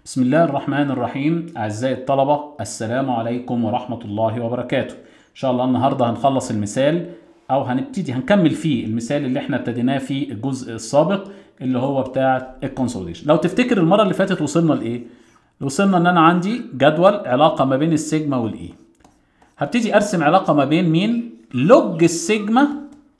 بسم الله الرحمن الرحيم أعزائي الطلبة السلام عليكم ورحمة الله وبركاته إن شاء الله النهاردة هنخلص المثال أو هنبتدي هنكمل فيه المثال اللي احنا ابتديناه في الجزء السابق اللي هو بتاع الكونسوليديشن لو تفتكر المرة اللي فاتت وصلنا لإيه؟ وصلنا إن أنا عندي جدول علاقة ما بين السيجما والإي هبتدي أرسم علاقة ما بين مين؟ لوج السيجما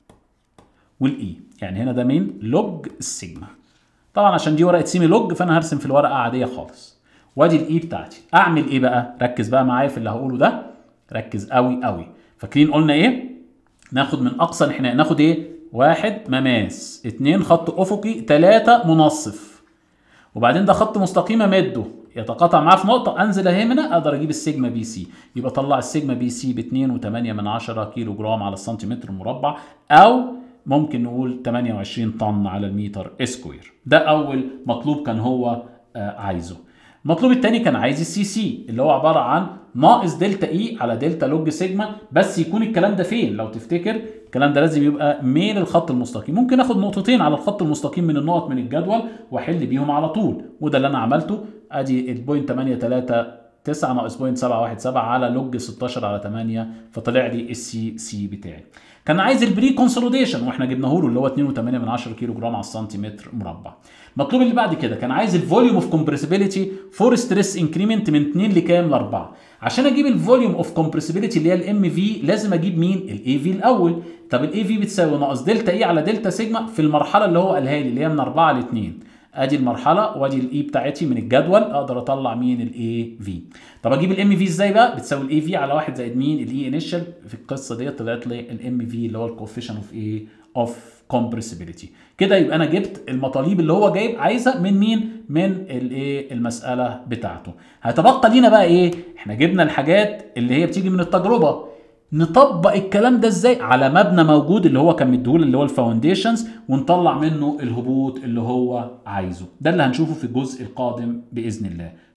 والإي يعني هنا ده مين؟ لوج السيجما طبعا عشان دي ورقه سيمي لوج فانا هرسم في الورقه عاديه خالص وادي الاي بتاعتي اعمل ايه بقى ركز بقى معايا في اللي هقوله ده ركز قوي قوي فاكرين قلنا ايه ناخد من اقصى الانحناء ناخد ايه واحد مماس اتنين خط افقي تلاتة منصف وبعدين ده خط مستقيم امده يتقاطع معاه في نقطة انزل اهي هنا اقدر اجيب السيجما بي سي يبقى طلع السيجما بي سي ب 2.8 من 10 كيلو جرام على السنتيمتر المربع او ممكن نقول 28 طن على المتر سكوير ده اول مطلوب كان هو آه عايزه المطلوب الثاني كان عايز السي سي اللي هو عباره عن ناقص دلتا اي على دلتا لوج سيجما بس يكون الكلام ده فين لو تفتكر الكلام ده لازم يبقى ميل الخط المستقيم ممكن اخد نقطتين على الخط المستقيم من النقط من الجدول واحل بيهم على طول وده اللي انا عملته ادي البوينت 8 9 ناقص بوينت 717 على لوج 16 على 8 فطلع لي السي سي بتاعي كان عايز البري كونسوليديشن واحنا جبناه له اللي هو 2.8 من 10 كيلو جرام على السنتيمتر مربع المطلوب اللي بعد كده كان عايز الفوليوم اوف كومبريسيبيليتي فور ستريس انكريمنت من 2 لكام ل 4 عشان اجيب الفوليوم اوف كومبريسيبيليتي اللي هي الام في لازم اجيب مين الاي في الاول طب الاي في بتساوي ناقص دلتا اي على دلتا سيجما في المرحله اللي هو قالها لي اللي هي من 4 ل 2 ادي المرحله وادي الاي بتاعتي من الجدول اقدر اطلع مين الاي في طب اجيب الام في ازاي بقى بتساوي الاي في على 1 زائد مين الاي انيشال في القصه ديت طلعت لي الام في اللي هو الكوفيشن اوف ايه اوف كومبريسيبيليتي كده يبقى انا جبت المطالب اللي هو جايب عايزها من مين من الايه المساله بتاعته هيتبقى لينا بقى ايه احنا جبنا الحاجات اللي هي بتيجي من التجربه نطبق الكلام ده ازاي على مبنى موجود اللي هو كان مديهولي اللي هو الفاونديشنز ونطلع منه الهبوط اللي هو عايزه ده اللي هنشوفه في الجزء القادم باذن الله